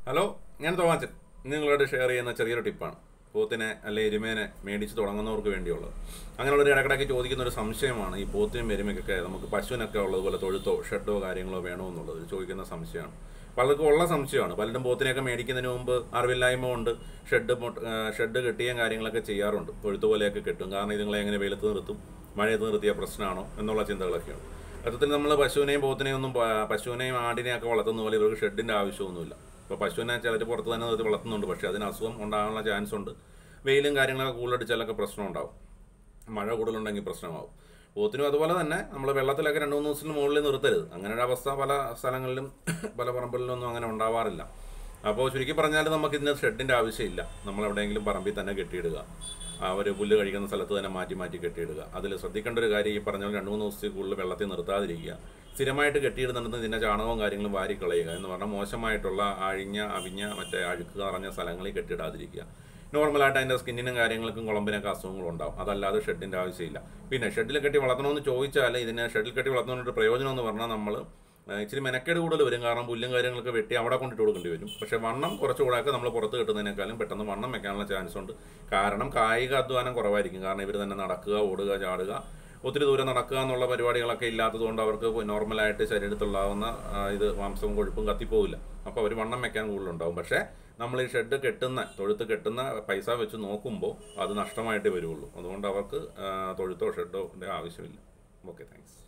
hello ഞാൻ തോമാച്ചൻ ഇന്ന് നിങ്ങളോട് ഷെയർ ചെയ്യുന്ന ചെറിയൊരു ടിപ്പാണ് പോത്തിനെ അല്ലെ എരുമേനെ മേടിച്ച് തുടങ്ങുന്നവർക്ക് വേണ്ടിയുള്ളത് അങ്ങനെയുള്ളൊരു ഇടക്കിടയ്ക്ക് ചോദിക്കുന്ന ഒരു സംശയമാണ് ഈ പോത്തിനും എരുമയ്ക്കൊക്കെ നമുക്ക് പശുവിനൊക്കെ ഉള്ളതുപോലെ തൊഴുത്തോ ഷെഡോ കാര്യങ്ങളോ വേണോ എന്നുള്ളത് ചോദിക്കുന്ന സംശയമാണ് പലർക്കും ഉള്ള സംശയമാണ് പലരും പോത്തിനെയൊക്കെ മേടിക്കുന്നതിന് മുമ്പ് അറിവില്ലായ്മ കൊണ്ട് ഷെഡ് മൊട്ട- ആ, ഷെഡ് കെട്ടിയും കാര്യങ്ങളൊക്കെ ചെയ്യാറുണ്ട് തൊഴുത്ത് പോലെയൊക്കെ കെട്ടും കാരണം ഇതുങ്ങളെ എങ്ങനെ വെയിലത്ത് നിർത്തും മഴയത്ത് നിർത്തിയ പ്രശ്നമാണോ എന്നുള്ള ചിന്തകളൊക്കെയാണ് സത്യത്തിൽ നമ്മൾ പശുവിനെയും പോത്തിനെയും ഒന്നും പ- പശുവിനെയും ആടിനെയും ഒക്കെ വളർത്തുന്ന പോലെ ഇവർക്ക് ഷെഡിൻ്റെ ആവശ്യമൊന്നുമില്ല ഇപ്പോൾ പശുവിനെ ചിലർ പുറത്ത് തന്നെ നിർത്തി വളർത്തുന്നുണ്ട് പക്ഷേ അതിന് അസുഖം ഉണ്ടാകാനുള്ള ചാൻസ് ഉണ്ട് വെയിലും കാര്യങ്ങളൊക്കെ കൂടുതലടിച്ചാലൊക്കെ പ്രശ്നം ഉണ്ടാവും മഴ കൂടുതലുണ്ടെങ്കിൽ പ്രശ്നമാവും പോത്തിനും അതുപോലെ തന്നെ നമ്മൾ വെള്ളത്തിലൊക്കെ രണ്ട് മൂന്ന് ദിവസത്തിന് മുകളിൽ നിർത്തരുത് അങ്ങനെ ഒരു അവസ്ഥ പല സ്ഥലങ്ങളിലും പല പറമ്പുകളിലൊന്നും അങ്ങനെ ഉണ്ടാവാറില്ല അപ്പോൾ ചുരുക്കി പറഞ്ഞാൽ നമുക്ക് ഇതിന് ഷെഡിൻ്റെ ആവശ്യമില്ല നമ്മൾ എവിടെയെങ്കിലും പറമ്പിൽ തന്നെ കെട്ടിയിടുക അവർ പുല്ല് കഴിക്കുന്ന സ്ഥലത്ത് തന്നെ മാറ്റി മാറ്റി കെട്ടിയിടുക അതിൽ ശ്രദ്ധിക്കേണ്ട ഒരു കാര്യം ഈ പറഞ്ഞ പോലെ രണ്ട് മൂന്ന് ദിവസത്തിൽ കൂടുതൽ വെള്ളത്തിൽ നിർത്താതിരിക്കുക സ്ഥിരമായിട്ട് കെട്ടിയിടുന്നിടത്ത് ഇതിൻ്റെ ചാണകവും കാര്യങ്ങളും വാരി കളയുക എന്ന് പറഞ്ഞാൽ മോശമായിട്ടുള്ള അഴിഞ്ഞ അവിഞ്ഞ മറ്റേ അഴുക്ക് നിറഞ്ഞ സ്ഥലങ്ങളിൽ കെട്ടിയിടാതിരിക്കുക നോർമലായിട്ട് അതിൻ്റെ സ്കിന്നിനും കാര്യങ്ങൾക്കും കുളമ്പിനൊക്കെ അസുഖങ്ങളും ഉണ്ടാവും അതല്ലാതെ ഷെഡിൻ്റെ ആവശ്യമില്ല പിന്നെ ഷെഡിൽ കെട്ടി വളർത്തണമെന്ന് ചോദിച്ചാൽ ഇതിനെ ഷെഡിൽ കെട്ടി വളർത്തുന്നതിൻ്റെ പ്രയോജനം എന്ന് പറഞ്ഞാൽ നമ്മൾ ഇച്ചിരി മെനക്കേട് കൂടുതൽ വരും കാരണം പുല്ലും കാര്യങ്ങളൊക്കെ വെട്ടി അവിടെ കൊണ്ടിട്ട് കൊടുക്കേണ്ടി വരും പക്ഷേ വണ്ണം കുറച്ചുകൂടെയൊക്കെ നമ്മൾ പുറത്ത് കിട്ടുന്നതിനേക്കാളും പെട്ടെന്ന് വണ്ണം വെക്കാനുള്ള ചാൻസ് ഉണ്ട് കാരണം കായിക അധ്വാനം കുറവായിരിക്കും കാരണം ഇവർ തന്നെ നടക്കുക ഓടുക ചാടുക ഒത്തിരി ദൂരം നടക്കുക എന്നുള്ള പരിപാടികളൊക്കെ ഇല്ലാത്തതുകൊണ്ട് അവർക്ക് നോർമലായിട്ട് ശരീരത്തുള്ളാവുന്ന ആ, ഇത് മാംസവും കൊഴുപ്പും കത്തിപ്പോവില്ല അപ്പോൾ അവർ വണ്ണം വെക്കാൻ കൂടുതലുണ്ടാവും പക്ഷേ നമ്മൾ ഈ ഷെഡ് കെട്ടുന്ന തൊഴുത്ത് കെട്ടുന്ന പൈസ വെച്ച് നോക്കുമ്പോൾ അത് നഷ്ടമായിട്ടേ വരുള്ളൂ അതുകൊണ്ട് അവർക്ക് ആ, തൊഴുത്തോ ഷെഡോ ആവശ്യമില്ല ഓക്കെ താങ്ക്സ്